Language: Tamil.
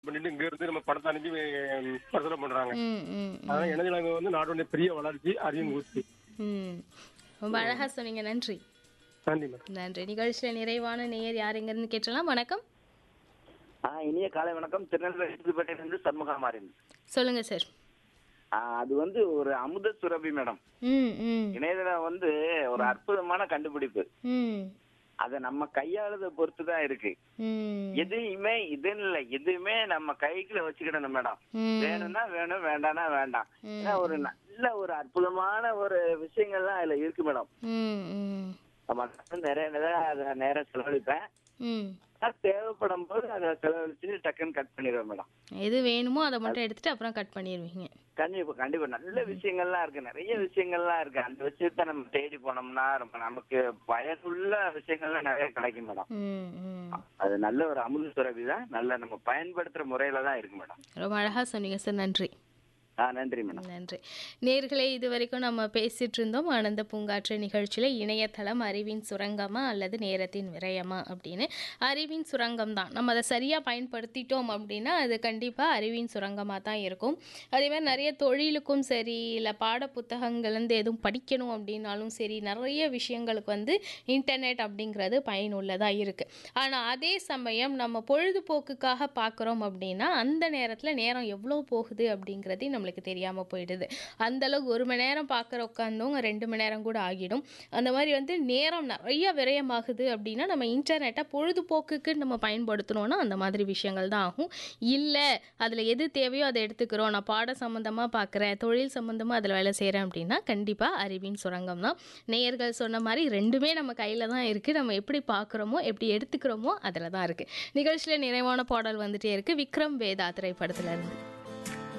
பண்ணிட்டு இங்க இருந்து நம்ம படத்தை அனுப்பி ம், பிரசுரம் பண்றாங்க ம் ம் அதனால இணையதளங்கள் வந்து நாட்டுடைய பெரிய வளர்ச்சி அறிவின் ஊர்ச்சி ம் ரொம்ப அழகா சொன்னீங்க நன்றி நன்றி மேடம் நன்றி நிகழ்ச்சியில் நிறைவான நேயர் யார் எங்கேருந்து கேட்டலாம் வணக்கம் ஆ இனிய காலை வணக்கம் திருநெல்வேலி புதுப்பேட்டையிலிருந்து சண்முகமாரின் சொல்லுங்க சார் ஆ, அது வந்து ஒரு அமுத சுரபி மேடம் ம் ம் இணையதளம் வந்து ஒரு அற்புதமான கண்டுபிடிப்பு ம் அதை நம்ம கையாளுத பொறுத்து தான் இருக்கு ம் எதையுமே இதுன்னு இல்லை எதுவுமே நம்ம கைக்குள்ள வச்சுக்கிடணும் மேடம் ம் வேணும்னா வேணும் வேண்டாம்னா வேண்டாம் ஏன்னா ஒரு நல்ல ஒரு அற்புதமான ஒரு விஷயங்கள்லாம் அதுல இருக்கு மேடம் ம் ம் நம்ம நிறைய நேரம் அதை நேரம் செலவழிப்பேன் ம் ஆனா தேவைப்படும் போது அதை செலவழிச்சு டக்குன்னு கட் பண்ணிடுவேன் மேடம் எது வேணுமோ அதை மட்டும் எடுத்துட்டு அப்புறம் கட் பண்ணிடுவீங்க கண்டிப்பா கண்டிப்பா நல்ல விஷயங்கள்லாம் இருக்கு நிறைய விஷயங்கள்லாம் இருக்கு அந்த விஷயத்த நம்ம தேடி போனோம்னா ரொம்ப நமக்கு பயனுள்ள விஷயங்கள்லாம் நிறைய கிடைக்கும் மேடம் ம் ம் அது நல்ல ஒரு அமுத சுரபி தான் நல்ல நம்ம பயன்படுத்துற முறையில தான் இருக்கு மேடம் ரொம்ப அழகா சொன்னீங்க சார் நன்றி ஆ நன்றி மேடம் நன்றி நேர்களே இது வரைக்கும் நம்ம பேசிட்டு இருந்தோம் ஆனந்த பூங்காற்று நிகழ்ச்சியில் இணையதளம் அறிவின் சுரங்கமா அல்லது நேரத்தின் விரயமா அப்படின்னு அறிவின் சுரங்கம் தான் நம்ம அதை சரியாக பயன்படுத்திட்டோம் அப்படின்னா அது கண்டிப்பாக அறிவின் சுரங்கமாக தான் இருக்கும் அதே மாதிரி நிறைய தொழிலுக்கும் சரி இல்லை பாட புத்தகங்கள்லேருந்து எதுவும் படிக்கணும் அப்படின்னாலும் சரி நிறைய விஷயங்களுக்கு வந்து இன்டர்நெட் அப்படிங்கிறது பயனுள்ளதாக இருக்குது ஆனால் அதே சமயம் நம்ம பொழுதுபோக்குக்காக பார்க்குறோம் அப்படின்னா அந்த நேரத்தில் நேரம் எவ்வளோ போகுது அப்படிங்கிறது நம்மளுக்கு தெரியாமல் போயிடுது அந்த அளவுக்கு ஒரு மணி நேரம் பார்க்குற உட்காந்தவங்க ரெண்டு மணி நேரம் கூட ஆகிடும் அந்த மாதிரி வந்து நேரம் நிறைய விரயமாகுது அப்படின்னா நம்ம இன்டர்நெட்டை பொழுதுபோக்குக்கு நம்ம பயன்படுத்தணும்னா அந்த மாதிரி விஷயங்கள் தான் ஆகும் இல்லை அதில் எது தேவையோ அதை எடுத்துக்கிறோம் நான் பாட சம்மந்தமாக பார்க்குறேன் தொழில் சம்மந்தமாக அதில் வேலை செய்கிறேன் அப்படின்னா கண்டிப்பாக அறிவின் சுரங்கம் தான் நேயர்கள் சொன்ன மாதிரி ரெண்டுமே நம்ம கையில் தான் இருக்குது நம்ம எப்படி பார்க்குறோமோ எப்படி எடுத்துக்கிறோமோ அதில் தான் இருக்குது நிகழ்ச்சியில் நிறைவான பாடல் வந்துட்டே இருக்குது விக்ரம் வேதா திரைப்படத்துல இருந்து